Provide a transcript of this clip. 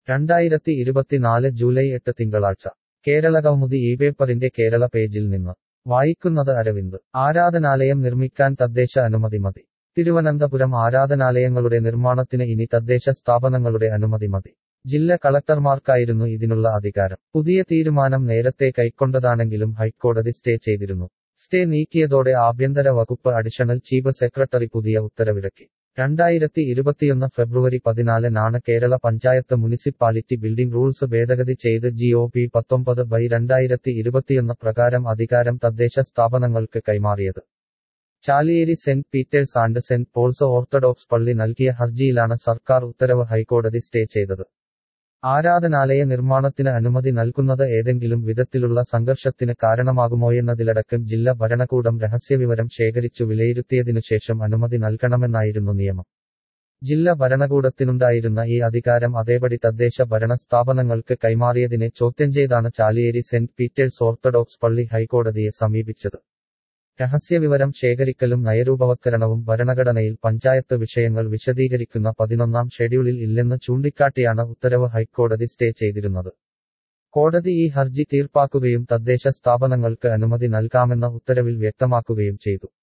രണ്ടായിരത്തി ഇരുപത്തിനാല് ജൂലൈ എട്ട് തിങ്കളാഴ്ച കേരളകൗമുദി ഈ പേപ്പറിന്റെ കേരള പേജിൽ നിന്ന് വായിക്കുന്നത് അരവിന്ദ് ആരാധനാലയം നിർമ്മിക്കാൻ തദ്ദേശ അനുമതി മതി തിരുവനന്തപുരം ആരാധനാലയങ്ങളുടെ നിർമ്മാണത്തിന് ഇനി തദ്ദേശ സ്ഥാപനങ്ങളുടെ അനുമതി മതി ജില്ലാ കളക്ടർമാർക്കായിരുന്നു ഇതിനുള്ള അധികാരം പുതിയ തീരുമാനം നേരത്തെ കൈക്കൊണ്ടതാണെങ്കിലും ഹൈക്കോടതി സ്റ്റേ ചെയ്തിരുന്നു സ്റ്റേ നീക്കിയതോടെ ആഭ്യന്തര വകുപ്പ് അഡീഷണൽ ചീഫ് സെക്രട്ടറി പുതിയ ഉത്തരവിറക്കി രണ്ടായിരത്തി ഇരുപത്തിയൊന്ന് ഫെബ്രുവരി പതിനാലിനാണ് Kerala panchayat municipality building rules ഭേദഗതി ചെയ്ത് ജി ഒ പി പത്തൊമ്പത് ബൈ രണ്ടായിരത്തി ഇരുപത്തിയൊന്ന് പ്രകാരം അധികാരം തദ്ദേശ സ്ഥാപനങ്ങൾക്ക് കൈമാറിയത് Chaliyeri saint Peter's and saint Paul's orthodox പള്ളി നൽകിയ ഹർജിയിലാണ് സർക്കാർ ഉത്തരവ് ഹൈക്കോടതി സ്റ്റേ ചെയ്തത് ആരാധനാലയ നിർമ്മാണത്തിന് അനുമതി നൽകുന്നത് ഏതെങ്കിലും വിധത്തിലുള്ള സംഘർഷത്തിന് കാരണമാകുമോയെന്നതിലടക്കം ജില്ലാ ഭരണകൂടം രഹസ്യവിവരം ശേഖരിച്ചു വിലയിരുത്തിയതിനുശേഷം അനുമതി നൽകണമെന്നായിരുന്നു നിയമം ജില്ലാ ഭരണകൂടത്തിനുണ്ടായിരുന്ന ഈ അധികാരം അതേപടി തദ്ദേശ ഭരണ സ്ഥാപനങ്ങൾക്ക് കൈമാറിയതിനെ ചോദ്യം ചെയ്താണ് ചാലിയേരി സെന്റ് പീറ്റേഴ്സ് ഓർത്തഡോക്സ് പള്ളി ഹൈക്കോടതിയെ സമീപിച്ചത് രഹസ്യവിവരം ശേഖരിക്കലും നയരൂപവത്കരണവും ഭരണഘടനയിൽ പഞ്ചായത്ത് വിഷയങ്ങൾ വിശദീകരിക്കുന്ന പതിനൊന്നാം ഷെഡ്യൂളിൽ ഇല്ലെന്ന് ചൂണ്ടിക്കാട്ടിയാണ് ഉത്തരവ് ഹൈക്കോടതി സ്റ്റേ ചെയ്തിരുന്നത് കോടതി ഈ ഹർജി തീർപ്പാക്കുകയും തദ്ദേശ സ്ഥാപനങ്ങൾക്ക് അനുമതി നൽകാമെന്ന ഉത്തരവിൽ വ്യക്തമാക്കുകയും ചെയ്തു